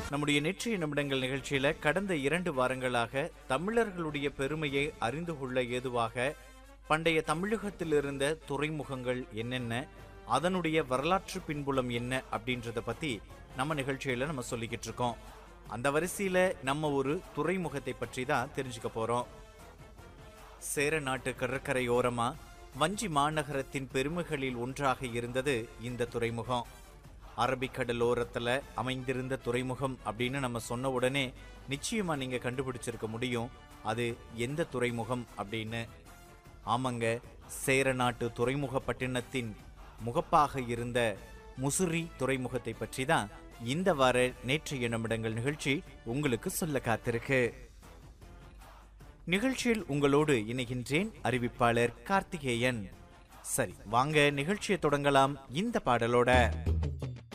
நம்முடைய நேற்றைய நிமிடங்கள் நிகழ்ச்சியில கடந்த இரண்டு வாரங்களாக தமிழர்களுடைய பெருமையை அறிந்து கொள்ள ஏதுவாக பண்டைய தமிழகத்தில் இருந்த துறைமுகங்கள் என்னென்ன அதனுடைய வரலாற்று பின்புலம் என்ன அப்படின்றத பத்தி நம்ம நிகழ்ச்சியில நம்ம சொல்லிக்கிட்டு இருக்கோம் அந்த வரிசையில நம்ம ஒரு துறைமுகத்தை பற்றி தான் தெரிஞ்சுக்க போறோம் சேர நாட்டு கடற்கரையோரமா வஞ்சி மாநகரத்தின் பெருமைகளில் ஒன்றாக இருந்தது இந்த துறைமுகம் அரபிக்கடலோரத்துல அமைந்திருந்த துறைமுகம் அப்படின்னு நம்ம சொன்ன உடனே நிச்சயமா நீங்க கண்டுபிடிச்சிருக்க முடியும் அது எந்த துறைமுகம் அப்படின்னு ஆமாங்க சேர நாட்டு துறைமுக பட்டினத்தின் முகப்பாக இருந்த முசிறி துறைமுகத்தை பற்றி தான் இந்த வார நேற்றைய நிமிடங்கள் நிகழ்ச்சி உங்களுக்கு சொல்ல காத்திருக்கு நிகழ்ச்சியில் உங்களோடு இணைகின்றேன் அறிவிப்பாளர் கார்த்திகேயன் சரி வாங்க நிகழ்ச்சியை தொடங்கலாம் இந்த பாடலோட